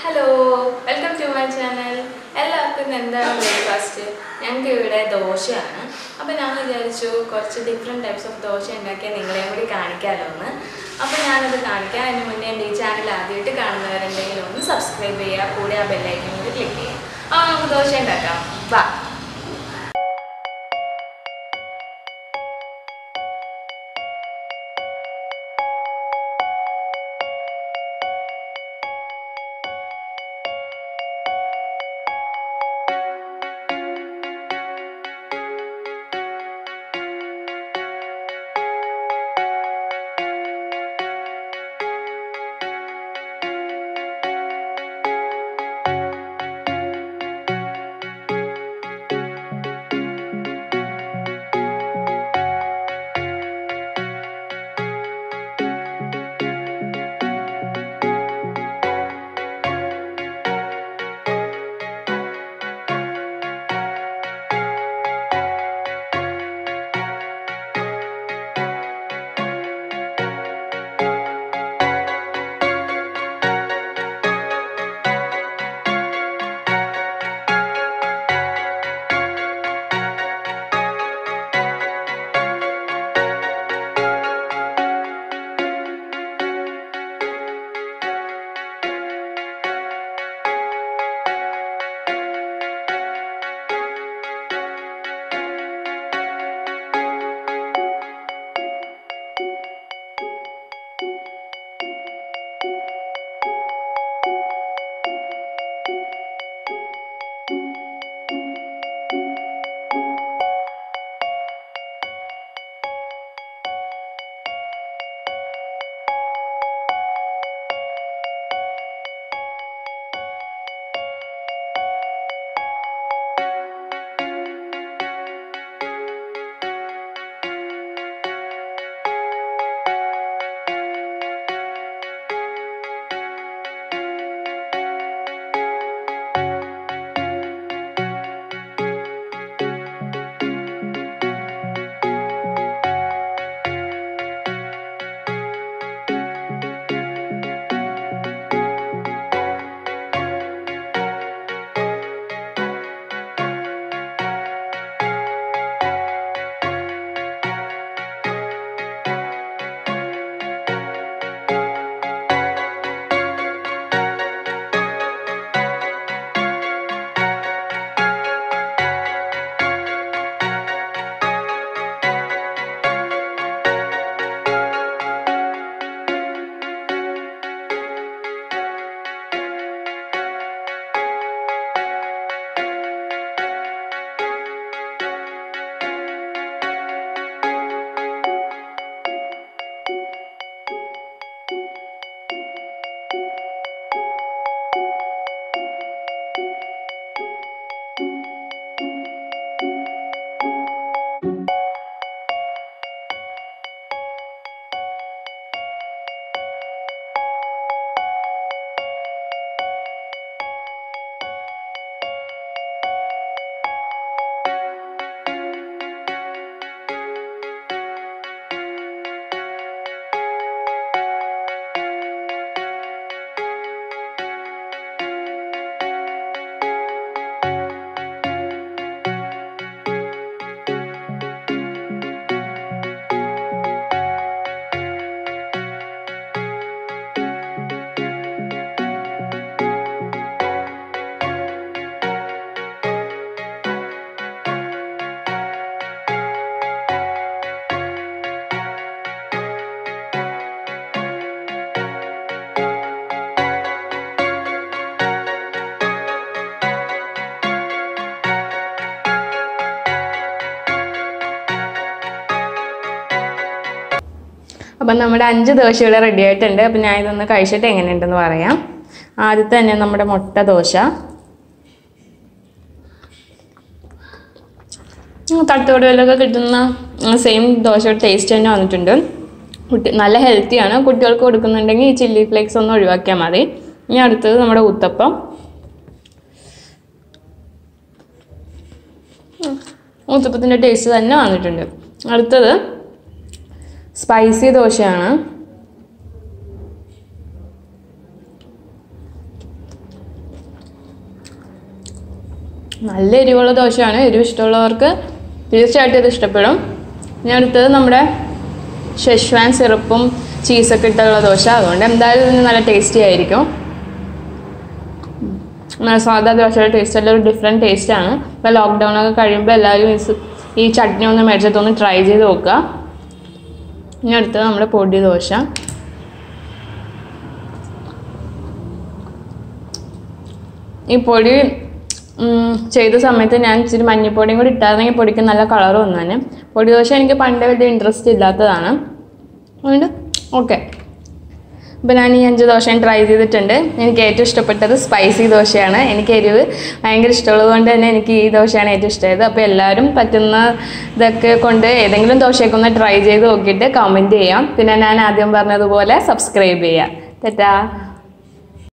hello welcome to my channel എല്ലാവർക്കും ഇന്ന് എന്താണ് ബ്രേക്ക്ഫാസ്റ്റ് ഞങ്ങൾക്ക് ഇവിടെ ദോശയാണ് അപ്പോൾ ഞാൻ വിചാരിച്ചു കുറച്ച് ഡിഫറെൻറ്റ് ടൈപ്സ് ഓഫ് ദോശ ഉണ്ടാക്കിയാൽ നിങ്ങളെയും കൂടി കാണിക്കാമല്ലോ എന്ന് അപ്പോൾ ഞാനത് കാണിക്കാം അതിന് മുന്നേ എൻ്റെ ഈ ചാനൽ ആദ്യമായിട്ട് കാണുന്നവരുണ്ടെങ്കിൽ ഒന്ന് സബ്സ്ക്രൈബ് ചെയ്യുക കൂടെ ആ ബെല്ലൈക്കൻ കൂടി ക്ലിക്ക് ചെയ്യുക അപ്പോൾ നമുക്ക് ദോശ ഉണ്ടാക്കാം വാ അപ്പം നമ്മുടെ അഞ്ച് ദോശ ഇവിടെ റെഡി ആയിട്ടുണ്ട് അപ്പം ഞാൻ ഇതൊന്ന് കഴിച്ചിട്ട് എങ്ങനെയുണ്ടെന്ന് പറയാം ആദ്യത്തെ തന്നെ നമ്മുടെ മുട്ട ദോശ തട്ടുകടയിലൊക്കെ കിട്ടുന്ന സെയിം ദോശയുടെ ടേസ്റ്റ് തന്നെ വന്നിട്ടുണ്ട് കുട്ടി നല്ല ഹെൽത്തിയാണ് കുട്ടികൾക്ക് കൊടുക്കുന്നുണ്ടെങ്കിൽ ഈ ചില്ലി ഫ്ലേക്സ് ഒന്ന് ഒഴിവാക്കിയാൽ മതി ഇനി അടുത്തത് നമ്മുടെ ഊത്തപ്പം ഊത്തപ്പത്തിൻ്റെ ടേസ്റ്റ് തന്നെ വന്നിട്ടുണ്ട് അടുത്തത് സ്പൈസി ദോശയാണ് നല്ല എരിവുള്ള ദോശയാണ് എരിവ് ഇഷ്ടമുള്ളവർക്ക് തീർച്ചയായിട്ടും ഇത് ഇഷ്ടപ്പെടും ഞാൻ അടുത്തത് നമ്മുടെ ഷെഷ്വാൻ സിറപ്പും ചീസൊക്കെ ഇട്ടുള്ള ദോശ അതുകൊണ്ട് എന്തായാലും ഇതിന് നല്ല ടേസ്റ്റി ആയിരിക്കും നല്ല സാധാ ദോശയുടെ ടേസ്റ്റ് എല്ലാം ഒരു ഡിഫറെൻറ്റ് ടേസ്റ്റാണ് ഇപ്പോൾ ലോക്ക്ഡൗൺ ഒക്കെ കഴിയുമ്പോൾ എല്ലാവരും ഈ- ഈ ചട്നി ഒന്ന് മേടിച്ചിട്ടൊന്ന് ട്രൈ ചെയ്ത് നോക്കുക ഇനി അടുത്തത് നമ്മുടെ പൊടി ദോശ ഈ പൊടി ഉം, ചെയ്ത സമയത്ത് ഞാൻ ഇച്ചിരി മഞ്ഞപ്പൊടിയും കൂടി ഇട്ടായിരുന്നെങ്കിൽ പൊടിക്ക് നല്ല കളർ വന്നേനെ പൊടി ദോശ എനിക്ക് പണ്ടേ വലിയ ഇൻട്രസ്റ്റ് ഇല്ലാത്തതാണ് അതുകൊണ്ട് ഓക്കെ അപ്പോൾ ഞാൻ ഈ അഞ്ച് ദോശയും ട്രൈ ചെയ്തിട്ടുണ്ട് എനിക്ക് ഏറ്റവും ഇഷ്ടപ്പെട്ടത് സ്പൈസി ദോശയാണ് എനിക്ക് എരിവ് ഭയങ്കര ഇഷ്ടമുള്ളത് കൊണ്ട് തന്നെ എനിക്ക് ഈ ദോശയാണ് ഏറ്റവും ഇഷ്ടമായത് അപ്പോൾ എല്ലാവരും പറ്റുന്ന ഇതൊക്കെ കൊണ്ട് ഏതെങ്കിലും ദോശയൊക്കെ ഒന്ന് ട്രൈ ചെയ്ത് നോക്കിയിട്ട് കമൻറ്റ് ചെയ്യാം പിന്നെ ഞാൻ ആദ്യം പറഞ്ഞതുപോലെ സബ്സ്ക്രൈബ് ചെയ്യാം തെറ്റാ